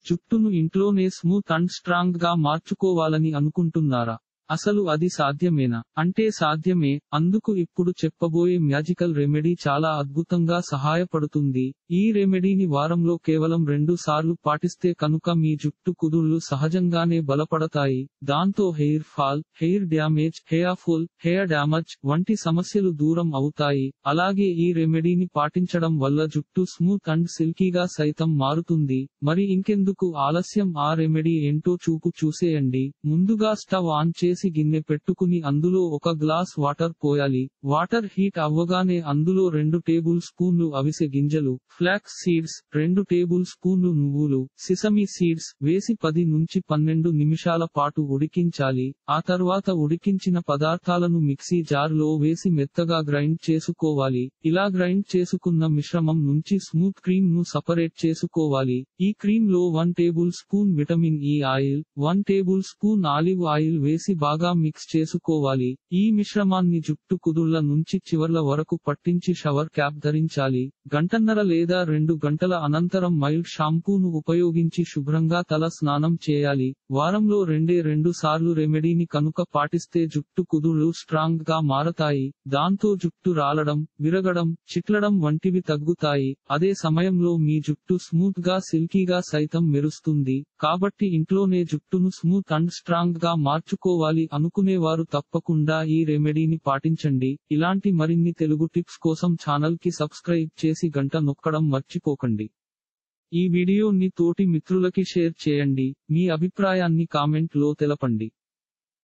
జుట్టును ఇంట్లోనే smooth and strong గా మార్చుకోవాలని అనుకుంటున్నారా అసలు అది సాధ్యమేనా అంటే సాధ్యమే అందుకు ఇప్పుడు చెప్పబోయే మ్యాజికల్ రెమెడీ చాలా అద్భుతంగా సహాయపడుతుంది ఈ రెమెడీని వారంలో కేవలం రెండు సార్లు పాటిస్తే కనుక మీ జుట్టు కుదుళ్లు సహజంగానే బలపడతాయి దాంతో hair fall hair damage hair fall hair damage వంటి సమస్యలు దూరం అవుతాయి అలాగే ఈ రెమెడీని పాటించడం వల్ల జుట్టు స్మూత్ అండ్ సిల్కీగా సైతం మారుతుంది మరి ఇంకెందుకు ఆలస్యం ఆ రెమెడీ ఏంటో చూపు చూసేయండి ముందుగా స్టవ్ ఆన్ చేసి గిన్నె పెట్టుకుని అందులో ఒక గ్లాస్ వాటర్ పోయాలి వాటర్ హీట్ అవ్వగానే అందులో రెండు టేబుల్ స్పూన్లు అవిసె గింజలు ఫ్లాక్స్ సీడ్స్ రెండు టేబుల్ స్పూన్లు నువ్వులు సిసమి సీడ్స్ వేసి పది నుంచి పన్నెండు నిమిషాల పాటు ఉడికించాలి ఆ తర్వాత ఉడికించిన పదార్థాలను మిక్సీ జార్ లో వేసి మెత్తగా గ్రైండ్ చేసుకోవాలి ఇలా గ్రైండ్ చేసుకున్న మిశ్రమం నుంచి స్మూత్ క్రీమ్ ను సపరేట్ చేసుకోవాలి ఈ క్రీమ్ లో one tablespoon vitamin E oil one tablespoon olive oil వేసి బాగా మిక్స్ చేసుకోవాలి ఈ మిశ్రమాన్ని జుట్టు కుదుళ్ల నుంచి చివర్ల వరకు పట్టించి షవర్ క్యాప్ ధరించాలి గంటన్నర లేదా రెండు గంటల అనంతరం మైల్డ్ షాంపూను ఉపయోగించి శుభ్రంగా తల స్నానం చేయాలి వారంలో రెండే రెండు సార్లు రెమెడీని కనుక పాటిస్తే జుట్టు కుదుళ్లు స్ట్రాంగ్ గా మారతాయి దాంతో జుట్టు రాలడం విరగడం చిట్లడం వంటివి తగ్గుతాయి అదే సమయంలో మీ జుట్టు స్మూత్ గా సిల్కీగా సైతం మెరుస్తుంది కాబట్టి ఇంట్లోనే జుట్టును స్మూత్ అండ్ స్ట్రాంగ్ గా మార్చుకోవాలి అనుకునేవారు తప్పకుండా ఈ రెమెడీని పాటించండి ఇలాంటి మరిన్ని తెలుగు టిప్స్ కోసం ఛానల్ కి సబ్స్క్రైబ్ చేసి గంట నొక్కడం మర్చిపోకండి ఈ వీడియోని తోటి మిత్రులకి షేర్ చేయండి మీ అభిప్రాయాన్ని కామెంట్ లో తెలపండి